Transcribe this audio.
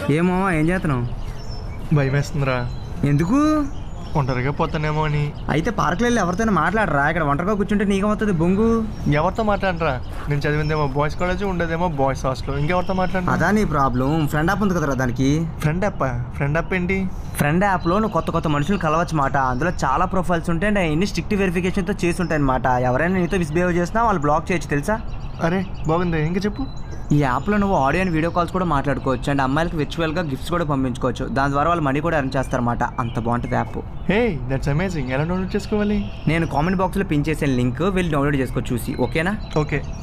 ఏమో ఏం చేస్తున్నావు భయం వేస్తుందిరా ఎందుకు ఒంటరిగా పోతానేమో అని అయితే పార్కులో వెళ్ళి ఎవరితోనే మాట్లాడరా ఇక్కడ ఒంటరిగా కూర్చుంటే నీకేమవుతుంది బొంగు ఎవరితో మాట్లాడరా నేను చదివిందేమో బాయ్స్ కాలేజ్ ఉండేదేమో బాయ్స్ హాస్టల్ ఇంకెవరితో మాట్లాడరా అదా నీ ప్రాబ్లం ఫ్రెండ్ యాప్ ఉంది కదరా దానికి ఫ్రెండ్ అప్ప ఫ్రెండ్ అప్ ఏంటి ఫ్రెండ్ యాప్లో నువ్వు కొత్త కొత్త మనుషులు కలవచ్చు మాట అందులో చాలా ప్రొఫైల్స్ ఉంటాయి అండ్ అన్ని స్ట్రిక్ట్ వెరిఫికేషన్తో చేసి ఉంటాయి అనమాట ఎవరైనా నీతో మిస్బిహేవ్ చేసినా వాళ్ళు బ్లాక్ చేయొచ్చు తెలుసా అరే బాగుంది ఇంకా చెప్పు ఈ యాప్లో నువ్వు ఆడియో అండ్ వీడియో కాల్స్ కూడా మాట్లాడుకోవచ్చు అండ్ అమ్మాయిలకి విర్చువల్గా గిఫ్ట్స్ కూడా పంపించుకోవచ్చు దాని ద్వారా వాళ్ళు మనీ కూడా ఎర్న్ చేస్తారన్నమాట అంత బాగుంటుంది యాప్ హే దట్స్ అమేజింగ్ ఎలా డౌన్లోడ్ చేసుకోవాలి నేను కామెంట్ బాక్స్లో పిన్ చేసిన లింక్ వెళ్ళి డౌన్లోడ్ చేసుకో చూసి ఓకేనా ఓకే